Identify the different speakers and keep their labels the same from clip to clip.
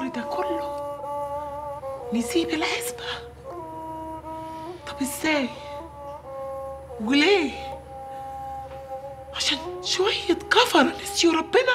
Speaker 1: العمر ده كله نسيب العزبة طب ازاي وليه عشان شوية كفرة نسيوا ربنا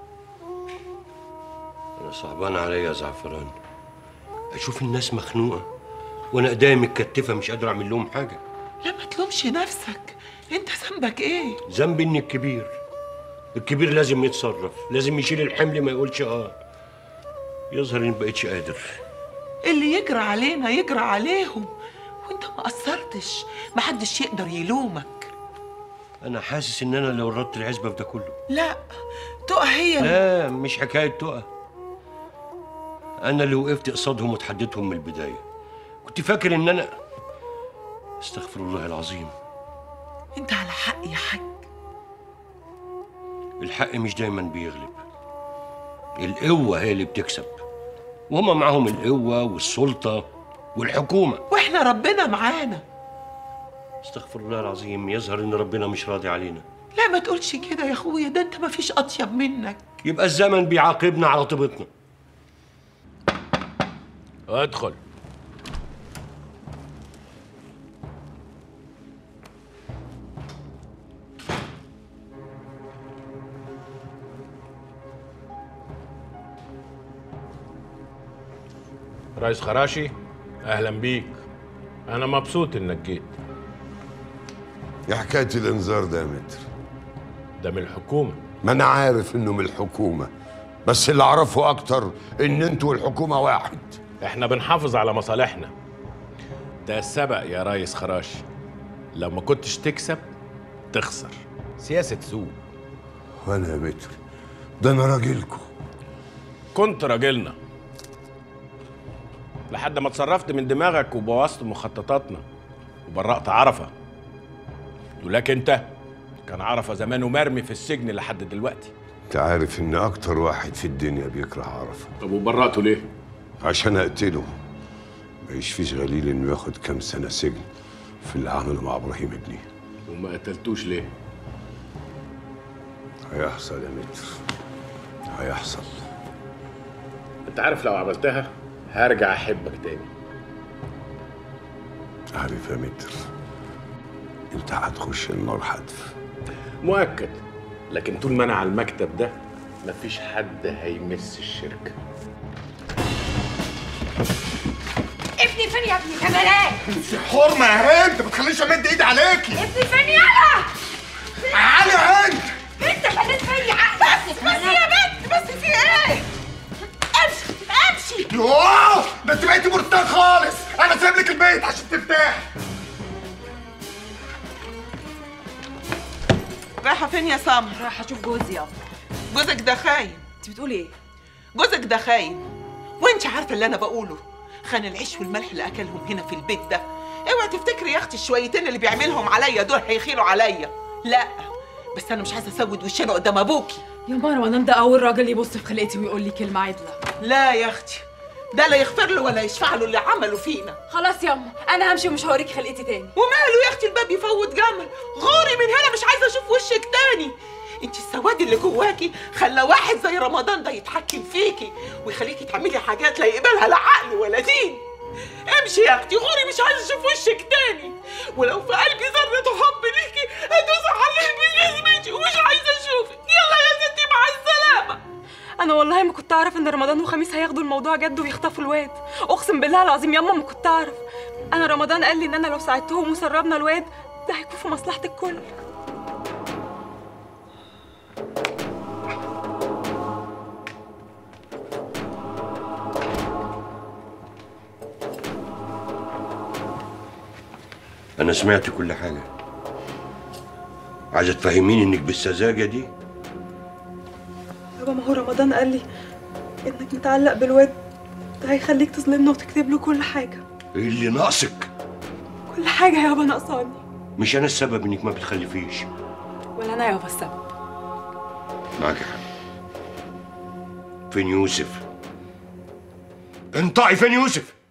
Speaker 2: انا صعبان عليا يا زعفران اشوف الناس مخنوقه وانا ايديا متكتفه مش قادر اعمل لهم حاجه
Speaker 1: لا ما تلومش نفسك انت ذنبك ايه
Speaker 2: ذنبي اني الكبير الكبير لازم يتصرف لازم يشيل الحمل ما يقولش اه يظهر اني مبقتش قادر
Speaker 1: اللي يجرى علينا يجرى عليهم وانت ما قصرتش محدش يقدر يلومك
Speaker 2: انا حاسس ان انا اللي ورطت العزبه في ده كله
Speaker 1: لا تقى هي
Speaker 2: لا مش حكايه تقى انا اللي وقفت قصادهم وتحديتهم من البدايه كنت فاكر ان انا استغفر الله العظيم
Speaker 1: انت على حق يا حاج
Speaker 2: الحق مش دايما بيغلب القوة هي اللي بتكسب وهما معاهم القوة والسلطة والحكومة
Speaker 1: واحنا ربنا معانا
Speaker 2: استغفر الله العظيم يظهر ان ربنا مش راضي علينا
Speaker 1: لا ما تقولش كده يا اخويا ده انت ما فيش اطيب منك
Speaker 2: يبقى الزمن بيعاقبنا على طيبتنا
Speaker 3: ادخل رئيس خراشي اهلا بيك انا مبسوط انك جيت
Speaker 4: يا حكاية الانذار ده يا متر
Speaker 3: ده من الحكومه
Speaker 4: ما انا عارف انه من الحكومة بس اللي اعرفه اكتر ان انتوا والحكومة واحد
Speaker 3: احنا بنحافظ على مصالحنا ده السبق يا ريس خراشي لو ما كنتش تكسب تخسر سياسة سوق
Speaker 4: وانا يا متر ده انا راجلكم
Speaker 3: كنت راجلنا لحد ما اتصرفت من دماغك وبوظت مخططاتنا وبرأت عرفة ولك انت كان عرفة زمانه مرمي في السجن لحد دلوقتي
Speaker 4: انت عارف ان اكتر واحد في الدنيا بيكره عرفة
Speaker 3: طب وبرأته ليه؟
Speaker 4: عشان اقتله ما يشفيش غليل انه ياخد كام سنة سجن في اللي عمله مع ابراهيم ابني
Speaker 3: وما قتلتوش ليه؟
Speaker 4: هيحصل يا متر هيحصل
Speaker 3: انت عارف لو عملتها هرجع احبك تاني
Speaker 4: عارف يا متر انت هتخش النار حتف
Speaker 3: مؤكد لكن طول ما انا على المكتب ده مفيش حد هيمس الشركه
Speaker 5: ابني فين يا ابني كمالات
Speaker 6: انت حرمه يا هند ما تخليش امد ايدي عليكي
Speaker 5: ابني فين يلا
Speaker 6: تعالي يا هند
Speaker 5: انت خليت فيا عقل بس بس يا بنت بس في ايه امشي امشي
Speaker 6: يوه ده انت بقيتي مرتاح خالص انا سايب لك البيت عشان ترتاح
Speaker 1: رايحه فين يا سمر
Speaker 7: رايحه اشوف جوزي يابا
Speaker 1: جوزك ده خاين
Speaker 7: انت بتقولي ايه
Speaker 1: جوزك ده خاين وانت عارفه اللي انا بقوله خان العيش والملح اللي اكلهم هنا في البيت ده اوعي تفتكري يا اختي الشويتين اللي بيعملهم عليا دول هيخيلوا عليا لا بس انا مش عايزه اسود وشنا قدام ابوكي
Speaker 7: يا مروه انا ده اول راجل يبص في خلقتي ويقول لي كلمه عدله
Speaker 1: لا يا اختي ده لا يغفر له ولا يشفع له اللي عمله فينا
Speaker 7: خلاص ياما انا همشي ومش هوريك خلقتي تاني
Speaker 1: وماله يا اختي الباب يفوت جمل غوري من هنا مش عايزه اشوف وشك تاني انت السواد اللي جواكي خلى واحد زي رمضان ده يتحكم فيكي ويخليكي تعملي حاجات لا يقبلها لا عقل ولا دين امشي يا اختي غوري مش عايزه اشوف وشك تاني ولو في قلبي ذره حب ليكي هدوس عليك بجزمتي ومش عايزه اشوفك يلا يا ستي مع السلامه
Speaker 7: انا والله ما كنت اعرف ان رمضان وخميس هياخدوا الموضوع جد ويخطفوا الواد اقسم بالله العظيم ياما ما كنت اعرف انا رمضان قال لي ان انا لو ساعدتهم وسربنا الواد ده هيكون في مصلحه الكل
Speaker 2: انا سمعت كل حاجه عايزه تفهميني انك بالسذاجه دي
Speaker 7: يابا ما هو رمضان قال لي انك متعلق بالواد ده هيخليك تظلمنا وتكتب له كل حاجه
Speaker 2: ايه اللي ناقصك
Speaker 7: كل حاجه يابا ناقصاني
Speaker 2: مش انا السبب انك ما بتخلفيش
Speaker 7: ولا انا يابا السبب
Speaker 2: معاك حق فين يوسف انطقي فين يوسف